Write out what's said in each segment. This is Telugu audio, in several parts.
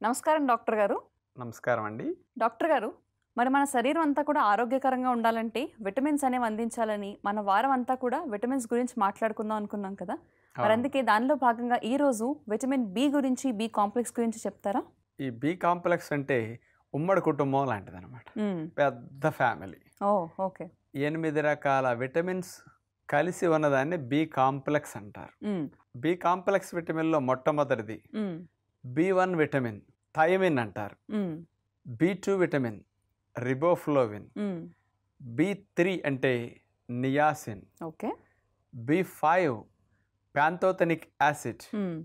నమస్కారం డాక్టర్ గారు నమస్కారం అండి డాక్టర్ గారు మరి మన శరీరం అంతా కూడా ఆరోగ్యకరంగా ఉండాలంటే విటమిన్స్ అనేవి అందించాలని మన వారం అంతా కూడా విటమిన్స్ గురించి మాట్లాడుకుందాం అనుకున్నాం కదా మరి అందుకే దానిలో భాగంగా ఈ రోజు విటమిన్ బి గురించి బి కాంప్లెక్స్ గురించి చెప్తారా ఈ బి కాంప్లెక్స్ అంటే ఉమ్మడి కుటుంబం లాంటిది అనమాట మ్మ్. పెద్ద ఫ్యామిలీ ఓ ఓకే ఎనిమిది రకాల విటమిన్స్ కలిసి ఉన్నదాన్ని బి కాంప్లెక్స్ అంటారు మ్మ్. బి కాంప్లెక్స్ విటమిన్లో మొట్టమొదటిది మ్మ్. బి వన్ విటమిన్ థైమిన్ అంటారు మ్మ్. బి టూ విటమిన్ రిబోఫ్లోవిన్ మ్మ్. బి త్రీ అంటే niacin okay B five pantothenic acid మ్మ్.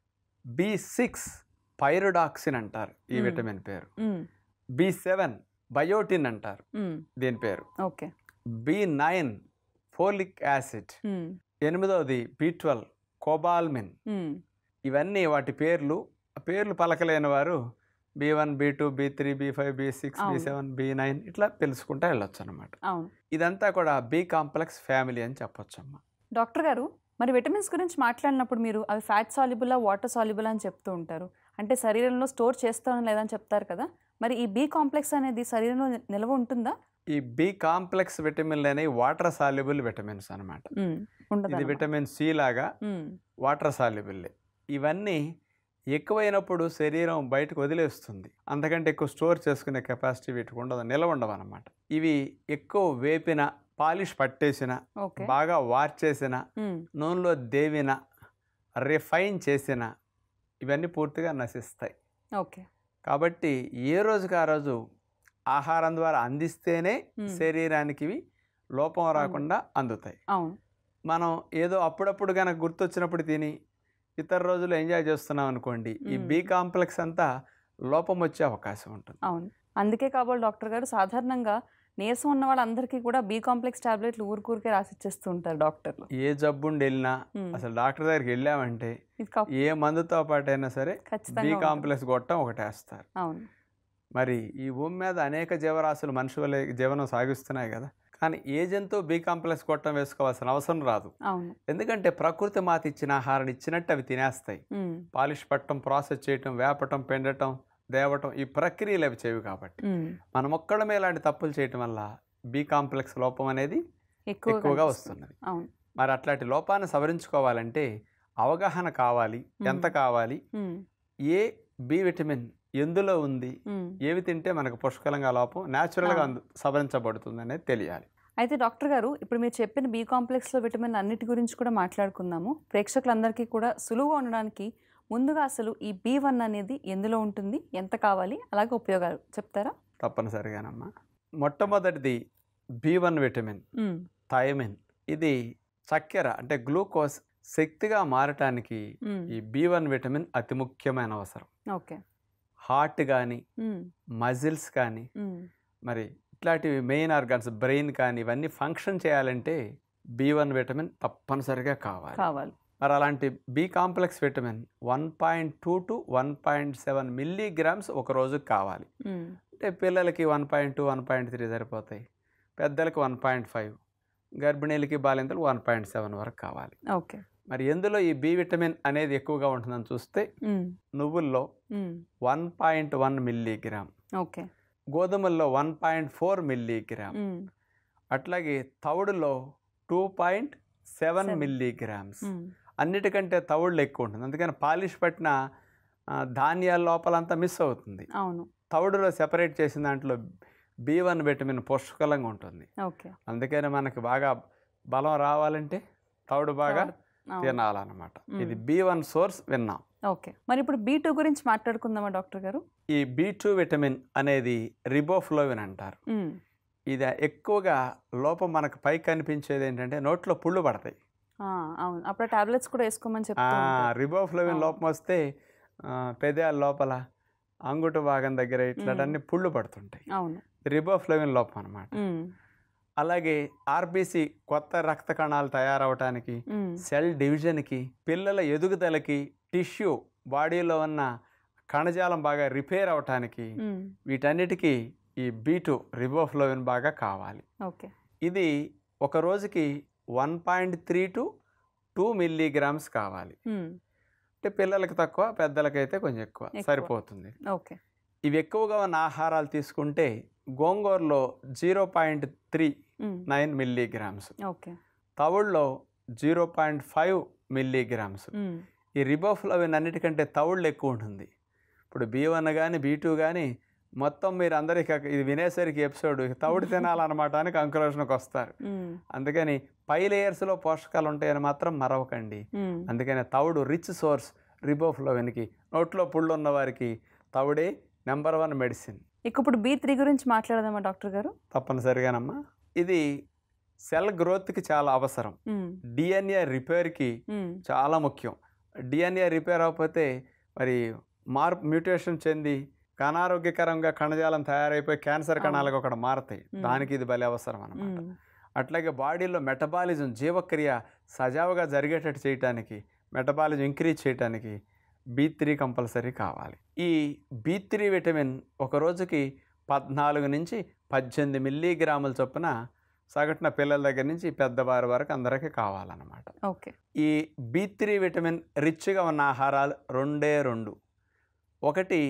బి సిక్స్ పైరోడాక్సిన్ అంటారు ఈ Hmm. విటమిన్ పేరు మ్మ్. బి సెవెన్ బయోటిన్ అంటారు మ్మ్. దీని పేరు okay B nine folic acid మ్మ్. ఎనిమిదవది బి ట్వెల్వ్ కోబాల్మిన్ మ్మ్. ఇవన్నీ వాటి పేర్లు ఆ పేర్లు పలకలేని వారు B one B two B three B five B six B అవును. సెవెన్ బి నైన్ ఇట్లా తెలుసుకుంటా వెళ్ళొచ్చు అనమాట అవును ఇదంతా కూడా బి కాంప్లెక్స్ ఫ్యామిలీ అని చెప్పొచ్చమ్మా డాక్టర్ గారు మరి విటమిన్స్ గురించి మాట్లాడినప్పుడు మీరు అవి ఫ్యాట్ సాల్యుబులా వాటర్ సాల్యుబుల్ అని చెప్తూ ఉంటారు అంటే శరీరంలో స్టోర్ చేస్తానని లేదని చెప్తారు కదా మరి ఈ బి కాంప్లెక్స్ అనేది శరీరంలో ని- నిల్వ ఉంటుందా ఈ బి కాంప్లెక్స్ విటమిన్లు అనేవి వాటర్ సాల్యుబుల్ విటమిన్స్ అనమాట మ్మ్. ఉండదా ఇది విటమిన్ సి లాగా మ్మ్. వాటర్ సాల్యుబుల్లే ఇవన్నీ ఎక్కువైనప్పుడు శరీరం బయటకు వదిలేస్తుంది అంతకంటే ఎక్కువ స్టోర్ చేసుకునే కెపాసిటీ వీటికి ఉండదు నిలవ ఉండవు అనమాట ఇవి ఎక్కువ వేపిన పాలిష్ పట్టేసిన ఓకే బాగా వార్చేసిన మ్మ్. నూనెలో దేవిన రిఫైన్ చేసిన ఇవన్నీ పూర్తిగా నశిస్తాయి ఓకే కాబట్టి ఏ రోజుకి ఆ రోజు ఆహారం ద్వారా అందిస్తేనే Hmm. శరీరానికి ఇవి లోపం రాకుండా అందుతాయి అవును మనం ఏదో అప్పుడప్పుడు కనుక గుర్తొచ్చినప్పుడు తిని ఇతర రోజులు ఎంజాయ్ చేస్తున్నాం అనుకోండి ఈ మ్మ్. బి కాంప్లెక్స్ అంతా లోపం వచ్చే అవకాశం ఉంటుంది అవును అందుకే కాబోలు డాక్టర్ గారు సాధారణంగా నీరసం ఉన్న వాళ్ళందరికీ కూడా బి కాంప్లెక్స్ టాబ్లెట్లు ఊరికూరికే రాసిచ్చేస్తూ ఉంటారు డాక్టర్లు ఏ జబ్బుండి వెళ్ళినా మ్మ్. అసలు డాక్టర్ దగ్గరికి వెళ్ళామంటే ఇది కా- ఏ మందుతో పాటైనా సరే బి ఖచ్చితంగా ఉంటుంది. కాంప్లెక్స్ గొట్టం ఒకటి వేస్తారు అవును మరి ఈ భూమి మీద అనేక జీవరాశులు మనిషి వలె జీవనం సాగిస్తున్నాయి కదా కానీ ఏ జంతువు బి కాంప్లెక్స్ గొట్టం వేసుకోవాల్సిన అవసరం రాదు అవును ఎందుకంటే ప్రకృతి మాత ఇచ్చిన ఆహారాన్ని ఇచ్చినట్టు అవి తినేస్తాయి మ్మ్. పాలిష్ పట్టడం ప్రాసెస్ చేయటం వేపటం పెండటం దేవటం ఈ ప్రక్రియలు అవి చేవి కాబట్టి మ్మ్. మనం ఒక్కడమే ఇలాంటి తప్పులు చేయటం వల్ల బి కాంప్లెక్స్ లోపం అనేది ఎక్కువగా ఎక్కువగా కనిపిస్తుంది. వస్తున్నది అవును మరి అట్లాంటి లోపాన్ని సవరించుకోవాలంటే అవగాహన కావాలి ఎంత కావాలి మ్మ్. ఏ బి విటమిన్ ఎందులో ఉంది మ్మ్. ఏవి తింటే మనకు పుష్కలంగా లోపం న్యాచురల్గా ఆ. అందు సవరించబడుతుంది అనేది తెలియాలి అయితే డాక్టర్ గారు ఇప్పుడు మీరు చెప్పిన బి కాంప్లెక్స్లో విటమిన్ అన్నిటి గురించి కూడా మాట్లాడుకుందాము ప్రేక్షకులందరికీ కూడా సులువుగా ఉండడానికి ముందుగా అసలు ఈ బి వన్ అనేది ఎందులో ఉంటుంది ఎంత కావాలి అలాగే ఉపయోగాలు చెప్తారా తప్పనిసరిగానమ్మా మొట్టమొదటిది బి వన్ విటమిన్ మ్మ్. థైమిన్ ఇది చక్కెర అంటే గ్లూకోజ్ శక్తిగా మారటానికి మ్మ్. ఈ బి వన్ విటమిన్ అతి ముఖ్యమైన అవసరం ఓకే హార్ట్ కానీ మ్మ్. మజిల్స్ కానీ మ్మ్. మరి ఇట్లాంటివి మెయిన్ ఆర్గాన్స్ బ్రెయిన్ కానీ ఇవన్నీ ఫంక్షన్ చేయాలంటే బి వన్ విటమిన్ తప్పనిసరిగా కావాలి కావాలి మరి అలాంటి B complex vitamin one point two to one point seven milligrams ఒక రోజుకి కావాలి మ్మ్. అంటే పిల్లలకి one point two one point three సరిపోతాయి పెద్దలకి వన్ పాయింట్ ఫైవ్ గర్భిణీలకి బాలింతలు వన్ పాయింట్ సెవెన్ వరకు కావాలి ఓకే మరి ఎందులో ఈ బి విటమిన్ అనేది ఎక్కువగా ఉంటుందని చూస్తే మ్మ్. నువ్వుల్లో మ్మ్. One point one milligram okay గోధుమల్లో వన్ పాయింట్ ఫోర్ మిల్లీగ్రామ్ మ్మ్. అట్లాగే తవుడులో two point seven Seven. Milligrams మ్మ్. అన్నిటికంటే తవుడులో ఎక్కువ ఉంటుంది అందుకని పాలిష్ పట్టిన ఆ, ధాన్యాల లోపలంతా మిస్ అవుతుంది అవును తవుడులో సెపరేట్ చేసిన దాంట్లో బి వన్ విటమిన్ పుష్కలంగా ఉంటుంది ఓకే అందుకని మనకి బాగా బలం రావాలంటే తవుడు బాగా అవును. తినాలన్నమాట మ్మ్. ఇది బి వన్ సోర్స్ విన్నాం ఓకే మరి ఇప్పుడు బీ టూ గురించి మాట్లాడుకుందామా డాక్టర్ గారు ఈ బి టూ విటమిన్ అనేది రిబోఫ్లోవిన్ అంటారు మ్మ్. ఇది ఎక్కువగా లోపం మనకు పైకి కనిపించేది ఏంటంటే నోట్లో పుళ్ళు పడతాయి ఆ, అవును అప్పుడు టాబ్లెట్స్ కూడా వేసుకోమని ఆ, చెప్తూ ఉంటారు. రిబోఫ్లోవిన్ అవును. లోపం వస్తే ఆ, పెదాల లోపల అంగుటు భాగం దగ్గర ఇట్లాంటి పుళ్ళు పడుతుంటాయి అవును రిబోఫ్లోవిన్ లోపం అనమాట మ్మ్. అలాగే ఆర్బీసీ కొత్త రక్త కణాలు తయారవటానికి మ్మ్. సెల్ డివిజన్కి పిల్లల ఎదుగుదలకి టిష్యూ బాడీలో ఉన్న కణజాలం బాగా రిపేర్ అవటానికి మ్మ్. వీటన్నిటికీ ఈ బీటు రిబోఫ్లోవిన్ బాగా కావాలి ఓకే ఇది ఒక రోజుకి one point three to two milligrams కావాలి మ్మ్. అంటే పిల్లలకి తక్కువ పెద్దలకైతే కొంచెం ఎక్కువ ఎక్కువ. సరిపోతుంది ఓకే ఇవి ఎక్కువగా ఉన్న ఆహారాలు తీసుకుంటే గోంగూరలో zero point three um, nine milligrams okay తవుడులో zero point five milligrams um, ఈ రిబోఫ్లవిన్ అన్నిటికంటే తవుళ్ళు ఎక్కువ ఉంటుంది ఇప్పుడు బీ వన్ కానీ బీ టూ కానీ మొత్తం మీరు అందరికి ఇది వినేసరికి ఎపిసోడ్ ఇక తవుడు తినాలన్నమాట అని కంక్లూషన్కి వస్తారు ఉమ్, అందుకని పై లేయర్స్లో పోషకాలు ఉంటాయని మాత్రం మరవకండి ఉమ్, అందుకని తవుడు రిచ్ సోర్స్ రిబోఫ్లోవిన్కి నోట్లో పుళ్ళు ఉన్న వారికి తవుడే నెంబర్ వన్ మెడిసిన్ ఇక ఇప్పుడు బీ త్రీ గురించి మాట్లాడదామా డాక్టర్ గారు తప్పనిసరిగానమ్మా ఇది సెల్ గ్రోత్కి చాలా అవసరం ఉమ్, డిఎన్ఏ రిపేర్కి ఉమ్, చాలా ముఖ్యం డిఎన్ఏ రిపేర్ అవ్వకపోతే మరి మార్పు మ్యూటేషన్ చెంది అనారోగ్యకరంగా కణజాలం తయారైపోయి క్యాన్సర్ అవును. కణాలుగా ఒకటి మారతాయి మ్మ్. దానికి ఇది బలి అవసరం అన్నమాట ఉమ్, అట్లాగే బాడీలో మెటబాలిజం జీవక్రియ సజావుగా జరిగేటట్టు చేయటానికి మెటబాలిజం ఇంక్రీజ్ చేయటానికి బీ త్రీ కంపల్సరీ కావాలి ఈ బీ త్రీ విటమిన్ ఒక రోజుకి పద్నాలుగు నుంచి పద్దెనిమిది మిల్లీగ్రాముల చొప్పున సగటున పిల్లల దగ్గర నుంచి పెద్దవారి వరకు అందరికీ కావాలన్నమాట ఓకే ఈ బీ త్రీ విటమిన్ రిచ్గా ఉన్న ఆహారాలు రెండే రెండు ఒకటి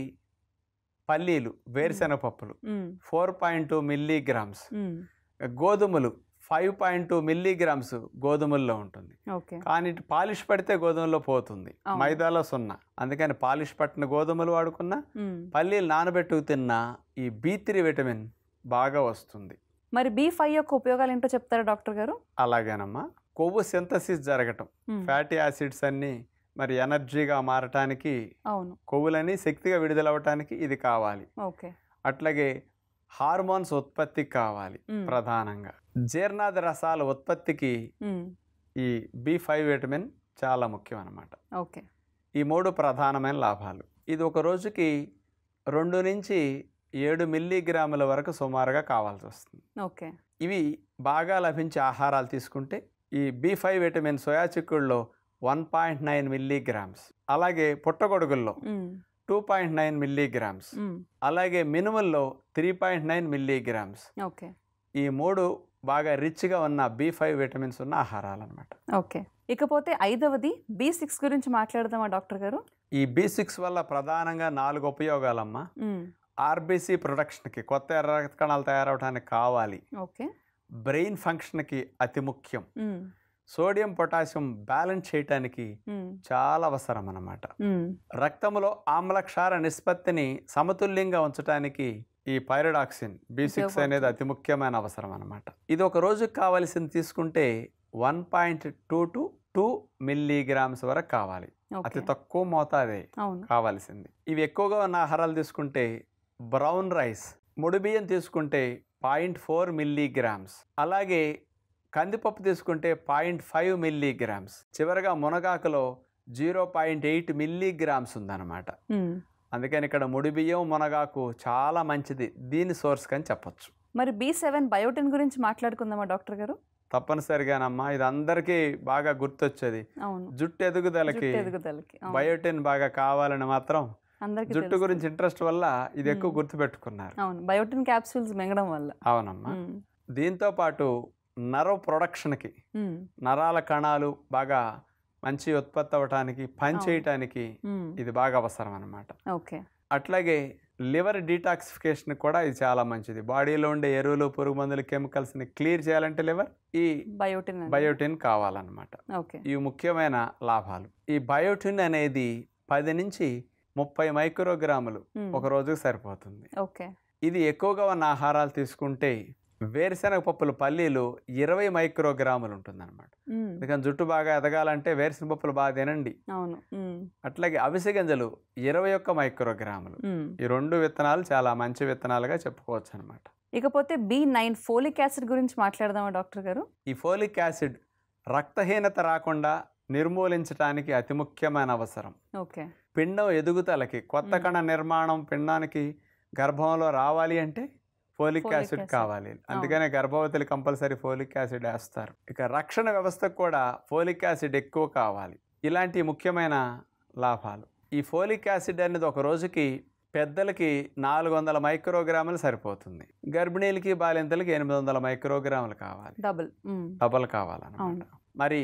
పల్లీలు వేరుశెనగ పప్పులు um, four point two milligrams um, గోధుమలు ఫైవ్ పాయింట్ టూ మిల్లీగ్రామ్స్ గోధుమల్లో ఉంటుంది ఓకే కానీ ఇటు పాలిష్ పడితే గోధుమలో పోతుంది అవును. మైదాలో సున్నా అందుకని పాలిష్ పట్టిన గోధుమలు వాడుకున్నా ఉమ్. పల్లీలు నానబెట్టుకు తిన్నా ఈ బీ త్రీ విటమిన్ బాగా వస్తుంది మరి బీ ఫైవ్ యొక్క ఉపయోగాలు ఏంటో చెప్తారా డాక్టర్ గారు అలాగేనమ్మా కొవ్వు సింథసిస్ జరగటం ఉమ్, ఫ్యాటీ యాసిడ్స్ అన్నీ మరి ఎనర్జీగా మారటానికి అవును కొవ్వులని శక్తిగా విడుదలవ్వటానికి ఇది కావాలి ఓకే అట్లాగే హార్మోన్స్ ఉత్పత్తికి కావాలి ఉమ్, ప్రధానంగా జీర్ణాది రసాల ఉత్పత్తికి ఉమ్, ఈ బి ఫైవ్ విటమిన్ చాలా ముఖ్యం అన్నమాట ఓకే ఈ మూడు ప్రధానమైన లాభాలు ఇది ఒక రోజుకి రెండు నుంచి ఏడు మిల్లీగ్రాముల వరకు సుమారుగా కావాల్సి వస్తుంది ఓకే ఇవి బాగా లభించే ఆహారాలు తీసుకుంటే ఈ బి ఫైవ్ విటమిన్ సోయా చిక్కుడులో వన్ పాయింట్ నైన్ మిల్లీగ్రామ్స్ అలాగే పుట్టగొడుగుల్లో um, two point nine milligrams um, అలాగే మినుముల్లో three point nine milligrams okay ఈ మూడు బాగా రిచ్గా ఉన్న బి ఫైవ్ విటమిన్స్ ఉన్న ఆహారాలు అనమాట ఓకే ఇకపోతే ఐదవది బీ సిక్స్ గురించి మాట్లాడదామా డాక్టర్ గారు ఈ బి సిక్స్ వల్ల ప్రధానంగా నాలుగు ఉపయోగాలమ్మా ఉమ్, ఆర్బీసీ ప్రొడక్షన్కి కొత్త ఎర్ర రక్త కణాలు తయారవడానికి కావాలి ఓకే బ్రెయిన్ ఫంక్షన్కి అతి ముఖ్యం ఉమ్, సోడియం పొటాషియం బ్యాలెన్స్ చేయటానికి ఉమ్, చాలా అవసరం అన్నమాట ఉమ్, రక్తంలో ఆమ్లక్షార నిష్పత్తిని సమతుల్యంగా ఉంచడానికి ఈ పైరడాక్సిన్ బి సిక్స్ అనేది ఉపయోగపడుతుంది. అతి ముఖ్యమైన అవసరం అన్నమాట ఇది ఒక రోజుకి కావాల్సింది తీసుకుంటే one point two to two milligrams వరకు కావాలి అతి ఓకే తక్కువ మోతాదే అవును కావాల్సింది ఇవి ఎక్కువగా ఉన్న ఆహారాలు తీసుకుంటే బ్రౌన్ రైస్ ముడి బియ్యం తీసుకుంటే పాయింట్ ఫోర్ మిల్లీగ్రామ్స్ అలాగే కందిపప్పు తీసుకుంటే పాయింట్ ఫైవ్ మిల్లీగ్రామ్స్ చివరగా మునగాకులో జీరో పాయింట్ ఎయిట్ మిల్లీగ్రామ్స్ ఉందన్నమాట ఉమ్. అందుకని ఇక్కడ ముడి బియ్యం మునగాకు చాలా మంచిది దీని సోర్స్ అని చెప్పొచ్చు మరి బీ సెవెన్ బయోటిన్ గురించి మాట్లాడుకుందామా డాక్టర్ గారు తప్పనిసరిగానమ్మా ఇది అందరికీ బాగా గుర్తొచ్చేది అవును జుట్టు ఎదుగుదలకి జుట్టు ఎదుగుదలకి అవును. బయోటిన్ బాగా కావాలని మాత్రం అందరికీ జుట్టు తెలుసు. గురించి ఇంట్రెస్ట్ వల్ల ఇది ఎక్కువ మ్మ్. గుర్తుపెట్టుకున్నారు అవును బయోటిన్ క్యాప్సూల్స్ మింగడం వల్ల అవునమ్మా ఉమ్, దీంతో పాటు నర్వ్ ప్రొడక్షన్కి ఉమ్, నరాల కణాలు బాగా మంచి ఉత్పత్తి అవ్వటానికి పని అవును. చేయటానికి ఉమ్, ఇది బాగా అవసరం అన్నమాట ఓకే అట్లాగే లివర్ డీటాక్సిఫికేషన్ కూడా ఇది చాలా మంచిది బాడీలో ఉండే ఎరువులు పురుగు మందులు కెమికల్స్ని క్లియర్ చేయాలంటే లివర్ ఈ బయోటిన్ అనేది. బయోటిన్ కావాలన్నమాట ఓకే ఇవి ముఖ్యమైన లాభాలు ఈ బయోటిన్ అనేది పది నుంచి ముప్పై మైక్రోగ్రాములు ఉమ్, ఒక రోజుకు సరిపోతుంది ఓకే ఇది ఎక్కువగా ఉన్న ఆహారాలు తీసుకుంటే వేరుశనగ పప్పులు పల్లీలు ఇరవై మైక్రోగ్రాములు ఉంటుందన్నమాట ఉమ్, అందుకని జుట్టు బాగా ఎదగాలంటే వేరుశనగ పప్పులు బాగా తినండి అవును ఉమ్, అట్లాగే అవిసె గింజలు ఇరవై ఒక్క మైక్రోగ్రాములు ఉమ్. ఈ రెండు విత్తనాలు చాలా మంచి విత్తనాలుగా చెప్పుకోవచ్చు అనమాట ఇకపోతే బి నైన్ ఫోలిక్ యాసిడ్ గురించి మాట్లాడదామా డాక్టర్ గారు ఈ ఫోలిక్ యాసిడ్ రక్తహీనత రాకుండా నిర్మూలించడానికి అతి ముఖ్యమైన అవసరం ఓకే పిండం ఎదుగుదలకి కొత్త మ్మ్. కణ నిర్మాణం పిండానికి గర్భంలో రావాలి అంటే ఫోలిక్ Folic యాసిడ్ acid. కావాలి అందుకనే గర్భవతులు కంపల్సరీ ఫోలిక్ యాసిడ్ వేస్తారు ఇక రక్షణ వ్యవస్థకు కూడా ఫోలిక్ యాసిడ్ ఎక్కువ కావాలి ఇలాంటి ముఖ్యమైన లాభాలు ఈ ఫోలిక్ యాసిడ్ అనేది ఒక రోజుకి పెద్దలకి నాలుగు వందల మైక్రోగ్రాములు సరిపోతుంది గర్భిణీలకి బాలింతలకి ఎనిమిది వందల మైక్రోగ్రాములు కావాలి డబుల్ ఉమ్, డబల్ కావాలన్నమాట అవును. మరి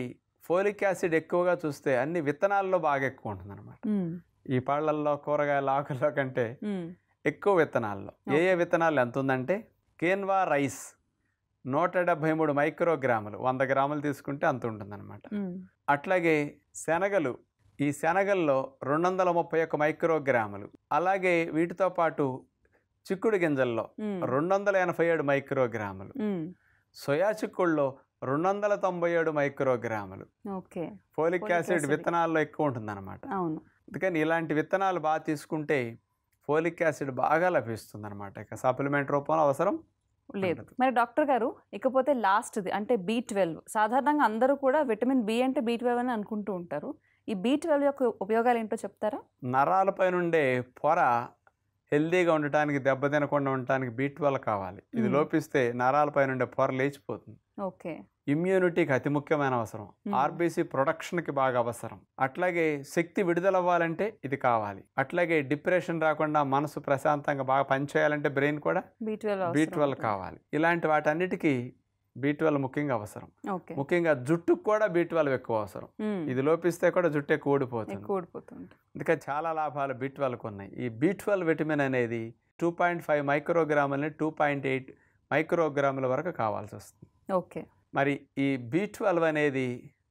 ఫోలిక్ యాసిడ్ ఎక్కువగా చూస్తే అన్ని విత్తనాల్లో బాగా ఎక్కువ ఉంటుందన్నమాట మ్మ్. ఈ పళ్ళల్లో కూరగాయల ఆకుల్లో కంటే మ్మ్. ఎక్కువ విత్తనాల్లో ఏ ఏ విత్తనాలు ఎంత ఉందంటే కేన్వా రైస్ నూట డెబ్భై మూడు మైక్రోగ్రాములు వంద గ్రాములు తీసుకుంటే అంత ఉంటుందన్నమాట మ్మ్. అట్లాగే శనగలు ఈ శనగల్లో రెండు వందల ముప్పై ఒక్క మైక్రోగ్రాములు అలాగే వీటితో పాటు చిక్కుడు గింజల్లో మ్మ్. రెండు వందల ఎనభై ఏడు మైక్రోగ్రాములు మ్మ్. సోయా చిక్కుళ్ళలో రెండు వందల తొంభై ఏడు మైక్రోగ్రాములు okay folic Folic acid acid. విత్తనాల్లో ఎక్కువ ఉంటుందన్నమాట అవును అందుకని ఇలాంటి విత్తనాలు బాగా తీసుకుంటే ఫోలిక్ యాసిడ్ బాగా లభిస్తుంది అనమాట ఇక సప్లిమెంట్ రూపంలో అవసరం లేదు ఉండదు. మరి డాక్టర్ గారు ఇకపోతే లాస్ట్ది అంటే బీ ట్వెల్వ్ సాధారణంగా అందరూ కూడా విటమిన్ బి అంటే బీ ట్వెల్వ్ అని అనుకుంటూ ఉంటారు ఈ బీ ట్వెల్వ్ యొక్క ఉపయోగాలు ఏంటో చెప్తారా నరాలపై నుండే పొర హెల్దీగా ఉండటానికి దెబ్బ తినకుండా ఉండటానికి బీ ట్వెల్వ్ కావాలి ఇది మ్మ్. లోపిస్తే నరాలపై నుండే పొర లేచిపోతుంది ఓకే ఇమ్యూనిటీకి అతి ముఖ్యమైన అవసరం మ్మ్. ఆర్బీసీ ప్రొడక్షన్కి బాగా అవసరం అట్లాగే శక్తి విడుదల అవ్వాలంటే ఇది కావాలి అట్లాగే డిప్రెషన్ రాకుండా మనసు ప్రశాంతంగా బాగా పనిచేయాలంటే బ్రెయిన్ కూడా బీ ట్వెల్వ్ బీ ట్వెల్వ్ కావాలి ఇలాంటి వాటన్నిటికీ బీ ట్వెల్వ్ ముఖ్యంగా అవసరం ఓకే ముఖ్యంగా జుట్టుకు కూడా బీ ట్వెల్వ్ ఎక్కువ అవసరం మ్మ్. ఇది లోపిస్తే కూడా జుట్టు ఎక్కువ ఊడిపోతుంది ఎక్కువ ఊడిపోతుంది అందుకే చాలా లాభాలు బీ ట్వెల్వ్కి ఉన్నాయి ఈ బీ ట్వెల్వ్ విటమిన్ అనేది టూ పాయింట్ ఫైవ్ మైక్రోగ్రాములని టూ పాయింట్ ఎయిట్ మైక్రోగ్రాముల వరకు కావాల్సి వస్తుంది ఓకే మరి ఈ బీ ట్వెల్వ్ అనేది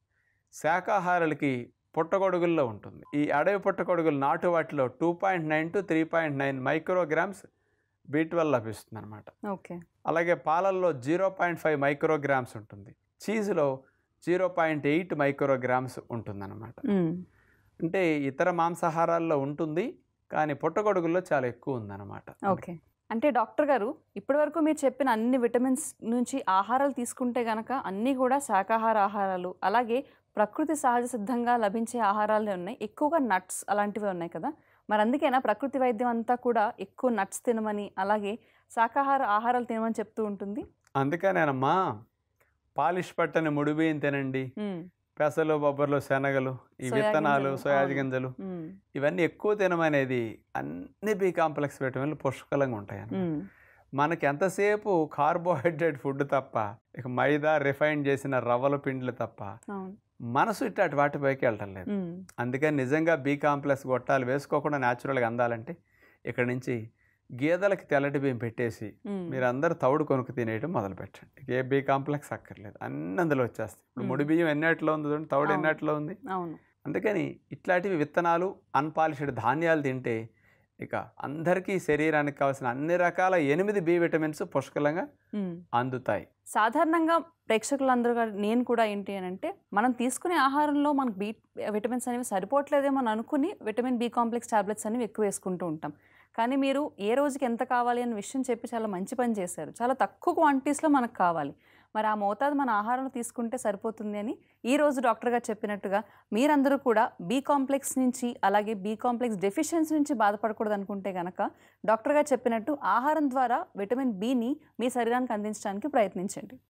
శాకాహారులకి పుట్టగొడుగుల్లో ఉంటుంది ఈ అడవి పుట్టగొడుగులు నాటు వాటిలో two point nine to three point nine micrograms B twelve లభిస్తుంది అనమాట ఓకే అలాగే పాలల్లో జీరో పాయింట్ ఫైవ్ మైక్రోగ్రామ్స్ ఉంటుంది చీజ్లో జీరో పాయింట్ ఎయిట్ మైక్రోగ్రామ్స్ ఉంటుందన్నమాట మ్మ్. అంటే ఇతర మాంసాహారాల్లో ఉంటుంది కానీ పుట్టగొడుగుల్లో చాలా ఎక్కువ ఉందన్నమాట ఓకే అంటే డాక్టర్ గారు ఇప్పటివరకు మీరు చెప్పిన అన్ని విటమిన్స్ నుంచి ఆహారాలు తీసుకుంటే గనక అన్నీ కూడా శాకాహార ఆహారాలు అలాగే ప్రకృతి సహజ సిద్ధంగా లభించే ఆహారాలే ఉన్నాయి ఎక్కువగా నట్స్ అలాంటివి ఉన్నాయి కదా మరి అందుకేనా ప్రకృతి వైద్యం అంతా కూడా ఎక్కువ నట్స్ తినమని అలాగే శాకాహార ఆహారాలు తినమని చెప్తూ ఉంటుంది అందుకనేనమ్మా పాలిష్ పట్టని ముడి బియ్యం తినండి మ్మ్. పెసలు బొబ్బర్లు శనగలు ఈ సోయా విత్తనాలు గింజలు, సోయాజి అవును. గింజలు మ్మ్. ఇవన్నీ ఎక్కువ తినమనేది అన్ని బి కాంప్లెక్స్ విటమిన్లు పుష్కలంగా ఉంటాయి మ్మ్. మనకి ఎంతసేపు కార్బోహైడ్రేట్ ఫుడ్ తప్ప ఇక మైదా రిఫైన్ చేసిన రవ్వల పిండిలు తప్ప అవును మనసు ఇట్లాంటి వాటిపైకి వెళ్ళటం లేదు మ్మ్. అందుకని నిజంగా బి కాంప్లెక్స్ గొట్టాలు వేసుకోకుండా న్యాచురల్గా అందాలంటే ఇక్కడ నుంచి గేదెలకి తెల్లటి బియ్యం పెట్టేసి మ్మ్. మీరు అందరూ తౌడు కొనుక్కు తినేయడం మొదలు పెట్టండి ఏ బి కాంప్లెక్స్ అక్కర్లేదు అన్ని అందులో వచ్చేస్తాయి ఇప్పుడు మ్మ్. ముడి బియ్యం ఎన్నట్లో ఉంది చూడండి తౌడు అవును. ఎన్నట్లో ఉంది అవును అందుకని ఇట్లాంటివి విత్తనాలు అన్పాలిష్డ్ ధాన్యాలు తింటే ఇక అందరికీ శరీరానికి కావాల్సిన అన్ని రకాల ఎనిమిది బి విటమిన్స్ పుష్కలంగా మ్మ్. అందుతాయి సాధారణంగా ప్రేక్షకులందరూ కూడా నేను కూడా ఏంటి అని అంటే మనం తీసుకునే ఆహారంలో మనకు బీ విటమిన్స్ అనేవి సరిపోవట్లేదేమో అని అనుకుని విటమిన్ బి కాంప్లెక్స్ టాబ్లెట్స్ అనేవి ఎక్కువ వేసుకుంటూ ఉంటాం కానీ మీరు ఏ రోజుకి ఎంత కావాలి అనే విషయం చెప్పి చాలా మంచి పని చేశారు చాలా తక్కువ క్వాంటిటీస్లో మనకు కావాలి మరి ఆ మోతాదు మన ఆహారంలో తీసుకుంటే సరిపోతుంది అని ఈ రోజు డాక్టర్ గారు చెప్పినట్టుగా మీరందరూ కూడా బీ కాంప్లెక్స్ నుంచి అలాగే బీ కాంప్లెక్స్ డెఫిషియన్సీ నుంచి బాధపడకూడదు అనుకుంటే గనక డాక్టర్ గారు చెప్పినట్టు ఆహారం ద్వారా విటమిన్ బిని మీ శరీరానికి అందించడానికి ప్రయత్నించండి